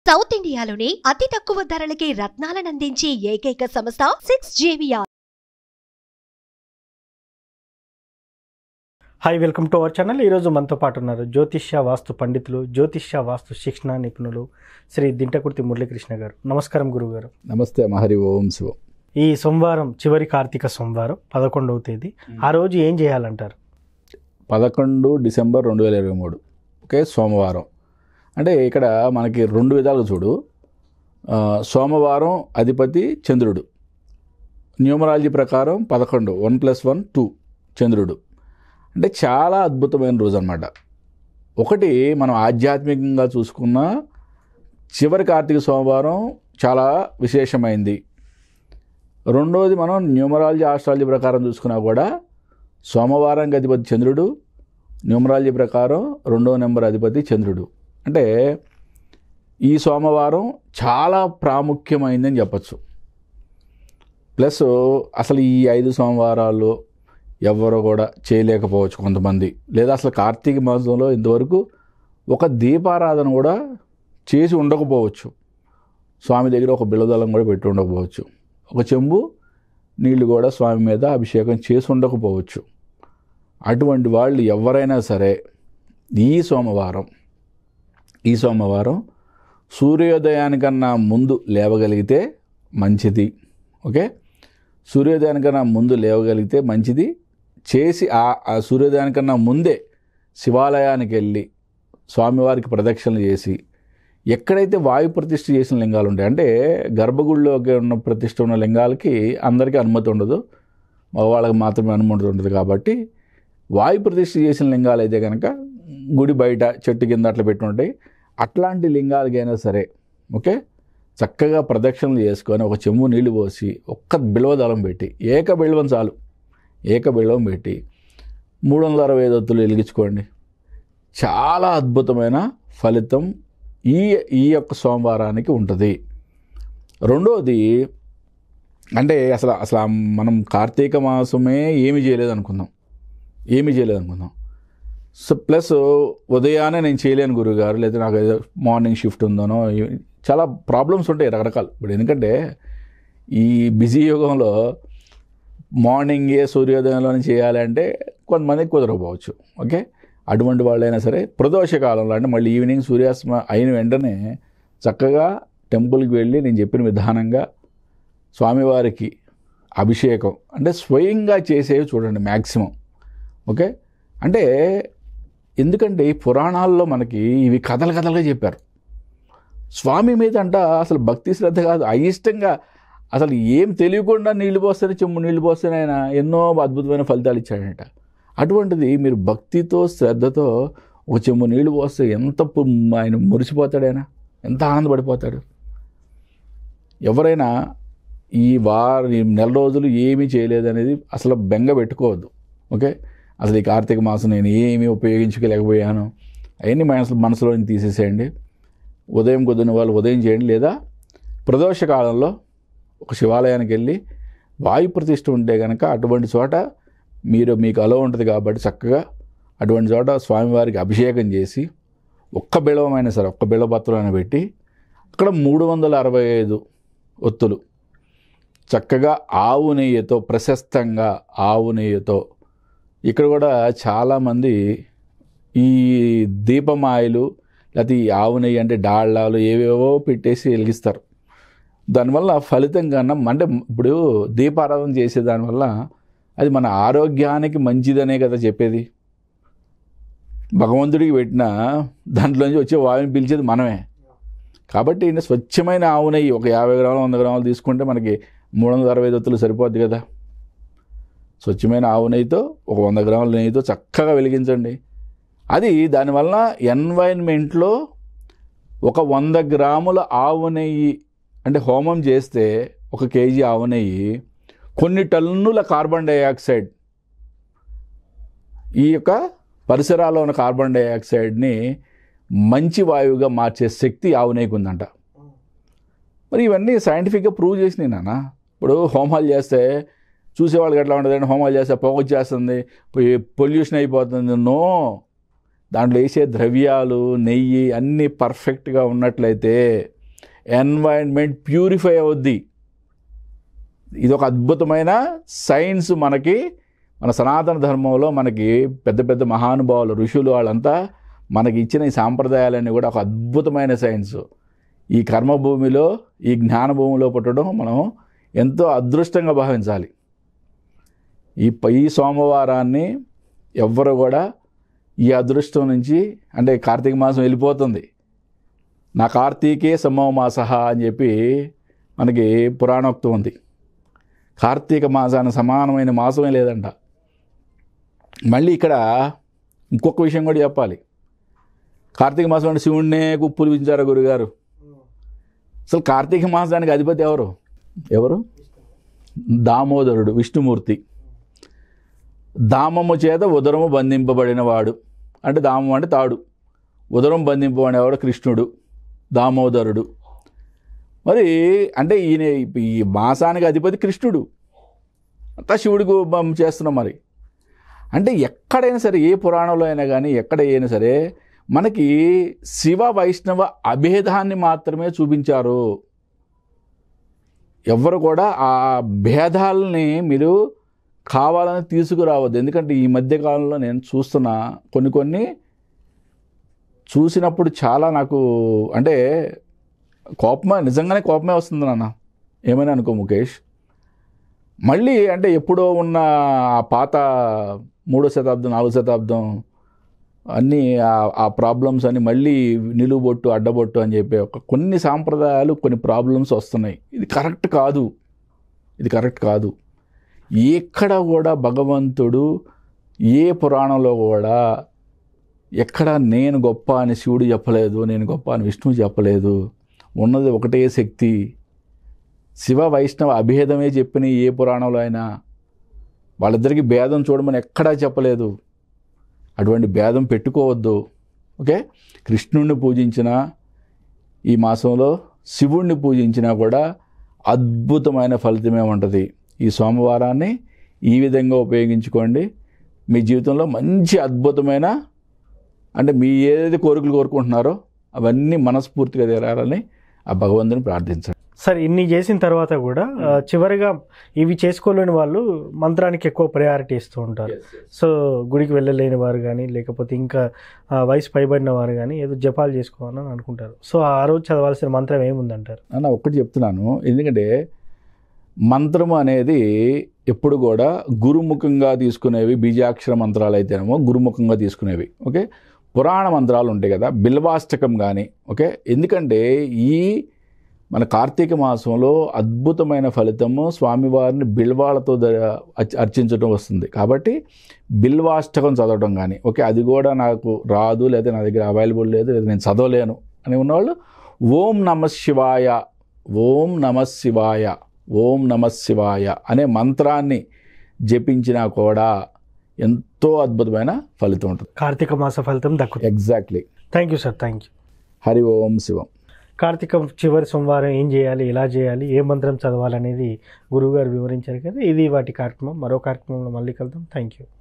south ఇండియాలోనే అతి తక్కువ ధరలకి రత్నాలనందించే ఏకైక సంస్థ సిక్స్ జేవియా hi welcome to our channel ఈరోజు మనతో పాటు ఉన్నారు జ్యోతిష్య వాస్తు పండితులు జ్యోతిష్య వాస్తు శిక్షణ నిపుణులు శ్రీ దింటకుర్తి మురళీకృష్ణ గారు నమస్కారం గురువు గారు నమస్తే మహరి ఓం శివం ఈ సోమవారం చివరి కార్తీక సోమవారం పదకొండవ తేదీ ఆ రోజు ఏం చేయాలంటారు పదకొండు డిసెంబర్ రెండు వేల ఇరవై మూడు ఓకే సోమవారం అంటే ఇక్కడ మనకి రెండు విధాలుగా చూడు ఆ, సోమవారం అధిపతి చంద్రుడు న్యూమరాలజీ ప్రకారం పదకొండు వన్ ప్లస్ వన్ టూ చంద్రుడు అంటే చాలా అద్భుతమైన రోజు అనమాట ఒకటి మనం ఆధ్యాత్మికంగా చూసుకున్న చివరి కార్తీక సోమవారం చాలా విశేషమైంది రెండోది మనం న్యూమరాలజీ ఆస్ట్రాలజీ ప్రకారం చూసుకున్నా కూడా సోమవారానికి అధిపతి చంద్రుడు న్యూమరాలజీ ప్రకారం రెండో నెంబర్ అధిపతి చంద్రుడు అంటే ఈ సోమవారం చాలా ప్రాముఖ్యమైందని చెప్పచ్చు ప్లస్ అసలు ఈ ఐదు సోమవారాలు ఎవరు కూడా చేయలేకపోవచ్చు కొంతమంది లేదా అసలు కార్తీక మాసంలో ఇంతవరకు ఒక దీపారాధన కూడా చేసి ఉండకపోవచ్చు స్వామి దగ్గర ఒక బిల్లదళం కూడా పెట్టి ఉండకపోవచ్చు ఒక చెంబు నీళ్లు కూడా స్వామి మీద అభిషేకం చేసి ఉండకపోవచ్చు అటువంటి వాళ్ళు ఎవరైనా సరే ఈ సోమవారం ఈ సోమవారం సూర్యోదయానికన్నా ముందు లేవగలిగితే మంచిది ఓకే సూర్యోదయానికన్నా ముందు లేవగలిగితే మంచిది చేసి ఆ ఆ సూర్యోదయానికన్నా ముందే శివాలయానికి వెళ్ళి స్వామివారికి ప్రదక్షిణలు చేసి ఎక్కడైతే వాయు ప్రతిష్ఠ చేసిన లింగాలు ఉంటాయి అంటే గర్భగుడిలోకి ఉన్న ప్రతిష్ఠ ఉన్న లింగాలకి అందరికీ అనుమతి ఉండదు మగవాళ్ళకి మాత్రమే అనుమతి ఉంటుంది కాబట్టి వాయు ప్రతిష్ఠ చేసిన లింగాలు అయితే కనుక గుడి బయట చెట్టు కింద అట్లా పెట్టి ఉంటాయి అట్లాంటి లింగాలకైనా సరే ఓకే చక్కగా ప్రదక్షిణలు చేసుకొని ఒక చెంబు నీళ్లు పోసి ఒక్క బిల్వదళం పెట్టి ఏక బిల్వం చాలు ఏక బిల్వం పెట్టి మూడు వందల అరవై ఐదు ఒత్తులు వెలిగించుకోండి చాలా అద్భుతమైన ఫలితం ఈ ఈ యొక్క సోమవారానికి ఉంటుంది రెండోది అంటే అసలు అసలు ఆ మనం కార్తీక మాసమే ఏమి చేయలేదు అనుకుందాం ఏమీ చేయలేదు అనుకుందాం సో ప్లస్ ఉదయాన్నే నేను చేయలేను గురువుగారు లేదా నాకు ఏదో మార్నింగ్ షిఫ్ట్ ఉందనో ఈ- చాలా ప్రాబ్లమ్స్ ఉంటాయి రకరకాలు ఇప్పుడు ఎందుకంటే ఈ బిజీ యుగంలో మార్నింగే సూర్యోదయంలోనే చేయాలి అంటే కొంతమందికి కుదరకపోవచ్చు ఓకే అటువంటి వాళ్ళైనా సరే ప్రదోష కాలంలో అంటే మళ్ళీ ఈవినింగ్ సూర్యాస్తమ అయిన వెంటనే చక్కగా టెంపుల్కి వెళ్ళి నేను చెప్పిన విధానంగా స్వామివారికి అభిషేకం అంటే స్వయంగా చేసేవి చూడండి మ్యాక్సిమం ఓకే అంటే ఎందుకంటే ఈ పురాణాల్లో మనకి ఇవి కథలు కథలుగా చెప్పారు స్వామి మీద అంట అసలు భక్తి శ్రద్ధ కాదు అయిష్టంగా అసలు ఏం తెలియకుండా నీళ్లు పోస్తేనే చెమ్ము నీళ్లు పోస్తేనే ఆయన ఎన్నో అద్భుతమైన ఫలితాలు ఇచ్చాడంట అటువంటిది మీరు భక్తితో శ్రద్ధతో ఒక చెమ్ము నీళ్లు పోస్తే ఎంత పు- ఆయన మురిసిపోతాడు ఆయన ఎంత ఆనందపడిపోతాడు ఎవరైనా ఈ వారు ఈ నెల రోజులు ఏమీ చేయలేదు అనేది అసలు బెంగ పెట్టుకోవద్దు ఓకే అసలు ఈ కార్తీక మాసం నేను ఏమీ ఉపయోగించుకోలేకపోయాను అవన్నీ మనసు మనసులో నుంచి తీసేసేయండి ఉదయం కుదిరిన వాళ్ళు ఉదయం చేయండి లేదా ప్రదోష కాలంలో ఒక శివాలయానికి వెళ్ళి వాయు ప్రతిష్ఠ ఉంటే కనుక అటువంటి చోట మీరు మీకు అలో ఉంటుంది కాబట్టి చక్కగా అటువంటి చోట స్వామివారికి అభిషేకం చేసి ఒక్క బిళవమైన సరే ఒక్క బిళపత్రం పెట్టి అక్కడ మూడు వందల అరవై ఐదు ఒత్తులు చక్కగా ఆవు నెయ్యితో ప్రశస్తంగా ఆవు నెయ్యితో ఇక్కడ కూడా చాలామంది ఈ దీపమాయలు లేకపోతే ఈ ఆవు నెయ్యి అంటే డాళ్ళాలు ఏవేవో పెట్టేసి వెలిగిస్తారు దానివల్ల ఫలితం కన్నా అంటే ఇప్పుడు దీపారాధన చేసే దానివల్ల అది మన ఆరోగ్యానికి మంచిదనే కదా చెప్పేది భగవంతుడికి పెట్టిన దాంట్లోంచి వచ్చే వాయువుని పిలిచేది మనమే కాబట్టి ఈయన స్వచ్ఛమైన ఆవు నెయ్యి ఒక యాభై గ్రాములు వంద గ్రాములు తీసుకుంటే మనకి మూడు వందల అరవై దొత్తులు సరిపోద్ది కదా స్వచ్ఛమైన ఆవు నెయ్యితో ఒక వంద గ్రాముల నెయ్యితో చక్కగా వెలిగించండి అది దానివల్ల ఎన్వైర్న్మెంట్లో ఒక వంద గ్రాముల ఆవు నెయ్యి అంటే హోమం చేస్తే ఒక కేజీ ఆవు నెయ్యి కొన్ని టన్నుల కార్బన్ డైఆక్సైడ్ ఈ యొక్క పరిసరాల్లో ఉన్న కార్బన్ డైఆక్సైడ్ని మంచి వాయువుగా మార్చే శక్తి ఆవు నెయ్యికి ఉందంట మరి ఇవన్నీ సైంటిఫిక్గా ప్రూవ్ చేసినాయి నాన్న ఇప్పుడు హోమాలు చేస్తే చూసేవాళ్ళకి ఎట్లా ఉంటుంది హోమాలు చేస్తే పొగ వచ్చేస్తుంది పొల్యూషన్ అయిపోతుంది నో దాంట్లో వేసే ద్రవ్యాలు నెయ్యి అన్నీ పర్ఫెక్ట్గా ఉన్నట్లయితే ఎన్వైరన్మెంట్ ప్యూరిఫై అవుద్ది ఇది ఒక అద్భుతమైన సైన్స్ మనకి మన సనాతన ధర్మంలో మనకి పెద్ద పెద్ద మహానుభావులు ఋషులు వాళ్ళంతా మనకి ఇచ్చిన ఈ సాంప్రదాయాలన్నీ కూడా ఒక అద్భుతమైన సైన్స్ ఈ కర్మభూమిలో ఈ జ్ఞానభూమిలో పుట్టడం మనం ఎంతో అదృష్టంగా భావించాలి ఈ ప- ఈ సోమవారాన్ని ఎవ్వరు కూడా ఈ అదృష్టం నుంచి అంటే కార్తీక మాసం వెళ్ళిపోతుంది నా కార్తీకే సమో మాసహ అని చెప్పి మనకి పురాణోక్తం ఉంది కార్తీక మాసానికి సమానమైన మాసమే లేదంట మళ్ళీ ఇక్కడ ఇంకొక విషయం కూడా చెప్పాలి కార్తీక మాసం అంటే శివుణ్ణే కుప్పులు వించారు గురుగారు అసలు కార్తీక మాసానికి అధిపతి ఎవరు ఎవరు దామోదరుడు విష్ణుమూర్తి దామము చేత ఉదరము బంధింపబడినవాడు అంటే దామం అంటే తాడు ఉదరం బంధింపబడినవాడు కృష్ణుడు దామోదరుడు మరి అంటే ఈయన ఈ మాసానికి అధిపతి కృష్ణుడు అంతా శివుడికి బం- చేస్తున్నాం మరి అంటే ఎక్కడైనా సరే ఏ పురాణంలో అయినా కానీ ఎక్కడ అయినా సరే మనకి శివ వైష్ణవ అభేదాన్ని మాత్రమే చూపించారు ఎవరు కూడా ఆ భేదాలని మీరు కావాలని తీసుకురావద్దు ఎందుకంటే ఈ మధ్య కాలంలో నేను చూస్తున్న కొన్ని కొన్ని చూసినప్పుడు చాలా నాకు అంటే కోపమే నిజంగానే కోపమే వస్తుంది నాన్న ఏమైనా అనుకో ముఖేష్ మళ్ళీ అంటే ఎప్పుడో ఉన్న ఆ పాత మూడో శతాబ్దం నాలుగో శతాబ్దం అన్నీ ఆ- ఆ ప్రాబ్లమ్స్ అన్ని మళ్ళీ నిలువుబొట్టు అడ్డబొట్టు అని చెప్పి ఒక కొన్ని సాంప్రదాయాలు కొన్ని ప్రాబ్లమ్స్ వస్తున్నాయి ఇది కరెక్ట్ కాదు ఇది కరెక్ట్ కాదు ఎక్కడ కూడా భగవంతుడు ఏ పురాణంలో కూడా ఎక్కడ నేను గొప్ప అని శివుడు చెప్పలేదు నేను గొప్ప అని విష్ణువు చెప్పలేదు ఉన్నది ఒకటే శక్తి శివ వైష్ణవ అభేదమే చెప్పిన ఏ పురాణంలో అయినా వాళ్ళిద్దరికి భేదం చూడమని ఎక్కడా చెప్పలేదు అటువంటి భేదం పెట్టుకోవద్దు ఓకే కృష్ణుణ్ణి పూజించిన ఈ మాసంలో శివుణ్ణి పూజించినా కూడా అద్భుతమైన ఫలితమే ఉంటుంది ఈ సోమవారాన్ని ఈ విధంగా ఉపయోగించుకోండి మీ జీవితంలో మంచి అద్భుతమైన అంటే మీ ఏదైతే కోరికలు కోరుకుంటున్నారో అవన్నీ మనస్ఫూర్తిగా తీరాలని ఆ భగవంతుని ప్రార్థించండి సార్ ఇన్ని చేసిన తర్వాత కూడా ఆ, చివరిగా ఇవి చేసుకోలేని వాళ్ళు మంత్రానికి ఎక్కువ ప్రయారిటీ ఇస్తూ ఉంటారు సో గుడికి వెళ్ళలేని వారు కానీ లేకపోతే ఇంకా ఆ, వయసు పైబడిన వారు కానీ ఏదో జపాలు చేసుకోవాలని అనుకుంటారు సో ఆ రోజు చదవాల్సిన మంత్రం ఏముందంటారు అన్న ఒక్కటి చెప్తున్నాను ఎందుకంటే మంత్రము అనేది ఎప్పుడు కూడా గురుముఖంగా తీసుకునేవి బీజాక్షర మంత్రాలు అయితేనేమో గురుముఖంగా తీసుకునేవి ఓకే పురాణ మంత్రాలు ఉంటాయి కదా బిల్వాష్టకం కానీ ఓకే ఎందుకంటే ఈ మన కార్తీక మాసంలో అద్భుతమైన ఫలితము స్వామివారిని బిల్వాలతో ద- అర్చ- అర్చించడం వస్తుంది కాబట్టి బిల్వాష్టకం చదవడం కానీ ఓకే అది కూడా నాకు రాదు లేదా నా దగ్గర అవైలబుల్ లేదు లేదా నేను చదవలేను అని ఉన్నవాళ్ళు ఓం నమ శివాయ ఓం నమ శివాయ ఓం నమ శివాయ అనే మంత్రాన్ని జపించినా కూడా ఎంతో అద్భుతమైన ఫలితం ఉంటుంది కార్తీక మాస ఫలితం దక్కుతుంది exactly thank you sir thank you హరి ఓం శివం కార్తీక చివరి సోమవారం ఏం చేయాలి ఎలా చేయాలి ఏ మంత్రం చదవాలనేది గురువుగారు వివరించారు కదా ఇది వాటి కార్యక్రమం మరో కార్యక్రమంలో మళ్ళీ కలుద్దాం థ్యాంక్ యూ